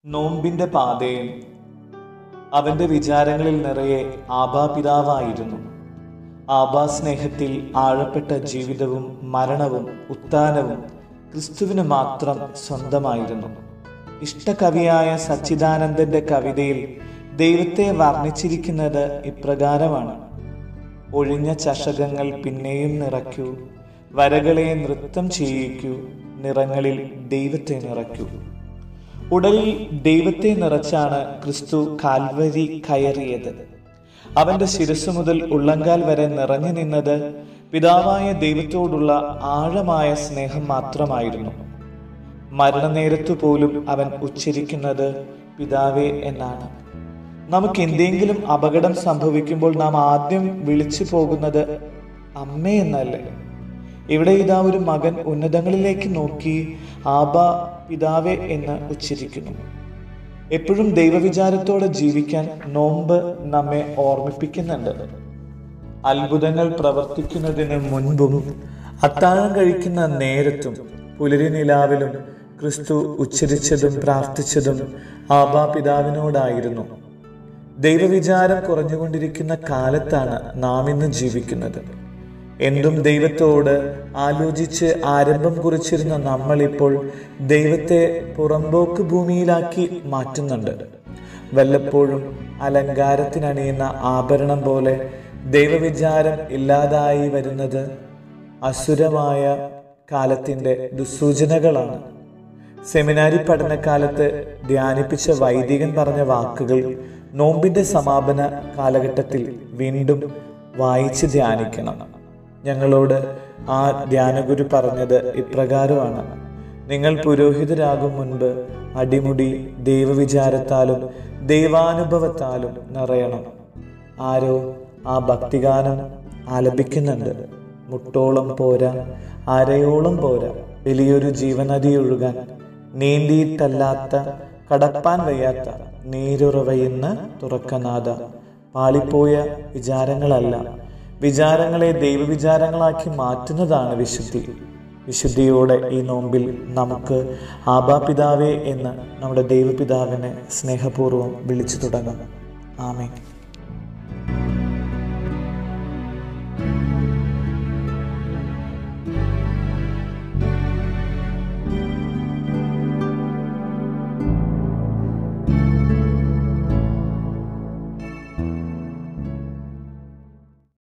നോമ്പിന്റെ പാതയും അവന്റെ വിചാരങ്ങളിൽ നിറയെ ആബാപിതാവായിരുന്നു ആബാ സ്നേഹത്തിൽ ആഴപ്പെട്ട ജീവിതവും മരണവും ഉത്ഥാനവും ക്രിസ്തുവിന് മാത്രം സ്വന്തമായിരുന്നു ഇഷ്ടകവിയായ സച്ചിദാനന്ദന്റെ കവിതയിൽ ദൈവത്തെ വർണ്ണിച്ചിരിക്കുന്നത് ഇപ്രകാരമാണ് ഒഴിഞ്ഞ ചഷകങ്ങൾ പിന്നെയും നിറയ്ക്കൂ വരകളെ നൃത്തം ചെയ്യിക്കൂ നിറങ്ങളിൽ ദൈവത്തെ നിറയ്ക്കൂ ഉടലിൽ ദൈവത്തെ നിറച്ചാണ് ക്രിസ്തു കാൽവരി കയറിയത് അവന്റെ ശിരസ് മുതൽ ഉള്ളങ്കാൽ വരെ നിറഞ്ഞു നിന്നത് പിതാവായ ദൈവത്തോടുള്ള ആഴമായ സ്നേഹം മാത്രമായിരുന്നു മരണനേരത്തു പോലും അവൻ ഉച്ചരിക്കുന്നത് പിതാവേ എന്നാണ് നമുക്ക് എന്തെങ്കിലും അപകടം സംഭവിക്കുമ്പോൾ നാം ആദ്യം വിളിച്ചു പോകുന്നത് അമ്മേ എന്നല്ലേ ഇവിടെ ഇതാ ഒരു മകൻ ഉന്നതങ്ങളിലേക്ക് നോക്കി ആബ പിതാവേ എന്ന് ഉച്ചരിക്കുന്നു എപ്പോഴും ദൈവവിചാരത്തോടെ ജീവിക്കാൻ നോമ്പ് നമ്മെ ഓർമ്മിപ്പിക്കുന്നുണ്ട് അത്ഭുതങ്ങൾ പ്രവർത്തിക്കുന്നതിന് മുൻപും അത്താഴം കഴിക്കുന്ന നേരത്തും പുലരി നിലാവിലും ക്രിസ്തു ഉച്ചരിച്ചതും പ്രാർത്ഥിച്ചതും ആബാ പിതാവിനോടായിരുന്നു ദൈവവിചാരം കുറഞ്ഞുകൊണ്ടിരിക്കുന്ന കാലത്താണ് നാം ഇന്ന് ജീവിക്കുന്നത് എന്തും ദൈവത്തോട് ആലോചിച്ച് ആരംഭം കുറിച്ചിരുന്ന നമ്മളിപ്പോൾ ദൈവത്തെ പുറമ്പോക്ക് ഭൂമിയിലാക്കി മാറ്റുന്നുണ്ട് വല്ലപ്പോഴും അലങ്കാരത്തിനണിയുന്ന ആഭരണം പോലെ ദൈവവിചാരം ഇല്ലാതായി വരുന്നത് അസുരമായ കാലത്തിൻ്റെ ദുസ്സൂചനകളാണ് സെമിനാരി പഠനകാലത്ത് ധ്യാനിപ്പിച്ച വൈദികൻ പറഞ്ഞ വാക്കുകൾ നോമ്പിന്റെ സമാപന കാലഘട്ടത്തിൽ വീണ്ടും വായിച്ച് ധ്യാനിക്കണം ഞങ്ങളോട് ആ ധ്യാനഗുരു പറഞ്ഞത് ഇപ്രകാരമാണ് നിങ്ങൾ പുരോഹിതരാകും മുൻപ് അടിമുടി ദൈവവിചാരത്താലും ദൈവാനുഭവത്താലും നിറയണം ആരോ ആ ഭക്തിഗാനം ആലപിക്കുന്നുണ്ട് മുട്ടോളം പോരാ അരയോളം പോരാ വലിയൊരു ജീവനദി ഒഴുകാൻ നീന്തിയിട്ടല്ലാത്ത കടപ്പാൻ വയ്യാത്ത നീരുറവയിന്ന് തുറക്കനാഥ പാളിപ്പോയ വിചാരങ്ങളല്ല വിചാരങ്ങളെ ദൈവവിചാരങ്ങളാക്കി മാറ്റുന്നതാണ് വിശുദ്ധി വിശുദ്ധിയോടെ ഈ നോമ്പിൽ നമുക്ക് ആബാപിതാവേ എന്ന് നമ്മുടെ ദൈവപിതാവിനെ സ്നേഹപൂർവ്വം വിളിച്ചു തുടങ്ങാം ആമേ